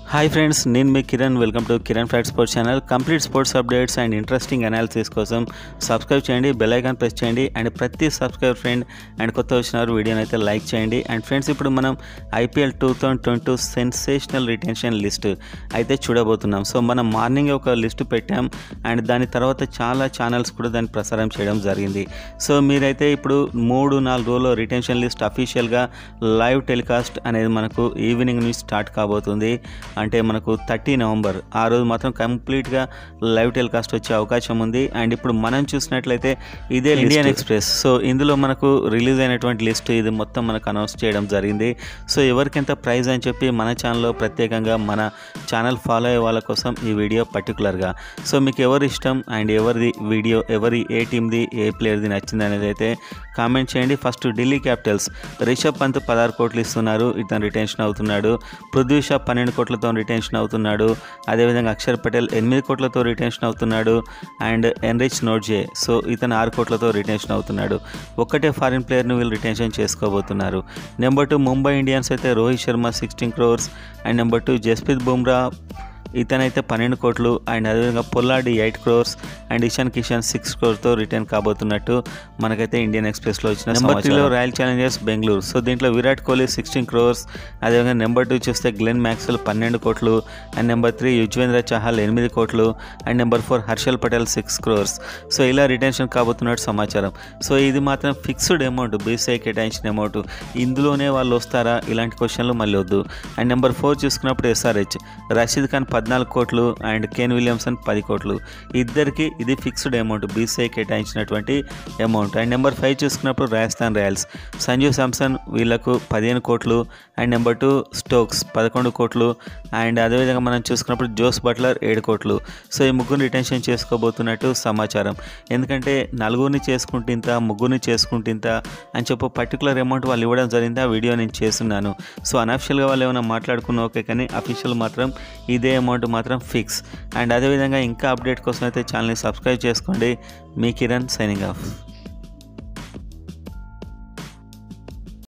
hi friends నేను మీ Kiran welcome to Kiran fact sports channel complete sports updates and interesting analysis కోసం subscribe చేయండి bell icon press చేయండి and ప్రతి సబ్స్క్రైబ్ ఫ్రెండ్ అండ్ కొత్త వచ్చిన వారు వీడియోని అయితే లైక్ చేయండి అండ్ ఫ్రెండ్స్ ఇప్పుడు మనం IPL two thousand twenty sensational retention list అయితే చూడబోతున్నాం సో మనం మార్నింగ్ ఒక లిస్ట్ పెట్టాం అండ్ దాని తర్వాత చాలా ఛానల్స్ కూడా దాన్ని ప్రసారం చేయడం జరిగింది సో మీరైతే ఇప్పుడు మూడు నాలుగు రోజుల్లో రిటెన్షన్ లిస్ట్ అఫీషియల్గా లైవ్ టెలికాస్ట్ అనేది మనకు ఈవినింగ్ నుంచి స్టార్ట్ కాబోతుంది అంటే మనకు థర్టీ నవంబర్ ఆ రోజు మాత్రం కంప్లీట్గా లైవ్ టెలికాస్ట్ వచ్చే అవకాశం ఉంది అండ్ ఇప్పుడు మనం చూసినట్లయితే ఇదే ఇండియన్ ఎక్స్ప్రెస్ సో ఇందులో మనకు రిలీజ్ అయినటువంటి లిస్ట్ ఇది మొత్తం మనకు అనౌన్స్ చేయడం జరిగింది సో ఎవరికెంత ప్రైజ్ అని చెప్పి మన ఛానల్లో ప్రత్యేకంగా మన ఛానల్ ఫాలో అయ్యే వాళ్ళ కోసం ఈ వీడియో పర్టికులర్గా సో మీకు ఎవరి ఇష్టం అండ్ ఎవరిది వీడియో ఎవరి ఏ టీంది ఏ ప్లేయర్ది నచ్చింది అనేది అయితే కామెంట్ చేయండి ఫస్ట్ ఢిల్లీ క్యాపిటల్స్ రిషబ్ పంత్ పదహారు కోట్లు ఇస్తున్నారు ఇతను రిటెన్షన్ అవుతున్నాడు పృథ్వీ షా పన్నెండు కోట్లతో రిటెన్షన్ అవుతున్నాడు అదేవిధంగా అక్షర్ పటేల్ ఎనిమిది కోట్లతో రిటెన్షన్ అవుతున్నాడు అండ్ ఎన్రిచ్ నోట్జే సో ఇతను ఆరు కోట్లతో రిటెన్షన్ అవుతున్నాడు ఒక్కటే ఫారిన్ ప్లేయర్ని వీళ్ళు రిటెన్షన్ చేసుకోబోతున్నారు నెంబర్ టూ ముంబై ఇండియన్స్ అయితే Rohit Sharma sixteen crores and number two Jasprit Bumrah ఇతనైతే పన్నెండు కోట్లు అండ్ అదేవిధంగా Pollard eight crores and Ishan Kishan six క్రోర్తో రిటర్న్ కాబోతున్నట్టు మనకైతే ఇండియన్ ఎక్స్ప్రెస్లో వచ్చిన నెంబర్ త్రీలో రాయల్ ఛాలెంజర్స్ బెంగళూరు సో దీంట్లో విరాట్ కోహ్లీ సిక్స్టీన్ క్రోర్స్ అదేవిధంగా నెంబర్ టూ చూస్తే గ్లెన్ మ్యాక్స్వెల్ పన్నెండు కోట్లు and number three Yuzvendra Chahal ఎనిమిది కోట్లు and number four Harshal Patel six crores so ఇలా రిటెన్షన్ కాబోతున్నట్టు సమాచారం సో ఇది మాత్రం ఫిక్స్డ్ అమౌంట్ బీసీఐ కేటాయించిన అమౌంట్ ఇందులోనే వాళ్ళు వస్తారా ఇలాంటి క్వశ్చన్లు మళ్ళీ వద్దు అండ్ నెంబర్ ఫోర్ చూసుకున్నప్పుడు ఎస్ఆర్హెచ్ రషీద్ ఖాన్ పద్నాలుగు కోట్లు అండ్ కేన్ విలియమ్సన్ పది కోట్లు ఇద్దరికి ఇది ఫిక్స్డ్ అమౌంట్ బీసీఐ కేటాయించినటువంటి అమౌంట్ అండ్ నెంబర్ ఫైవ్ చూసుకున్నప్పుడు రాజస్థాన్ రాయల్స్ సంజు శాంసన్ వీళ్ళకు పదిహేను కోట్లు అండ్ నెంబర్ టూ స్టోక్స్ పదకొండు కోట్లు అండ్ అదేవిధంగా మనం చూసుకున్నప్పుడు జోస్ బట్లర్ ఏడు కోట్లు సో ఈ ముగ్గురు రిటెన్షన్ చేసుకోబోతున్నట్టు సమాచారం ఎందుకంటే నలుగురిని చేసుకుంటే ఇంత ముగ్గురిని చేసుకుంటే ఇంత అని చెప్పి పర్టికులర్ అమౌంట్ వాళ్ళు ఇవ్వడం జరిగింది ఆ వీడియో నేను చేస్తున్నాను సో అనఫిషియల్గా వాళ్ళు ఏమైనా మాట్లాడుకున్న ఓకే కానీ అఫీషియల్ మాత్రం ఇదే అమౌంట్ మాత్రం ఫిక్స్ అండ్ అదేవిధంగా ఇంకా అప్డేట్ కోసం అయితే ఛానల్ని సబ్స్క్రైబ్ చేసుకోండి మీ కిరణ్ సైనింగ్ ఆఫ్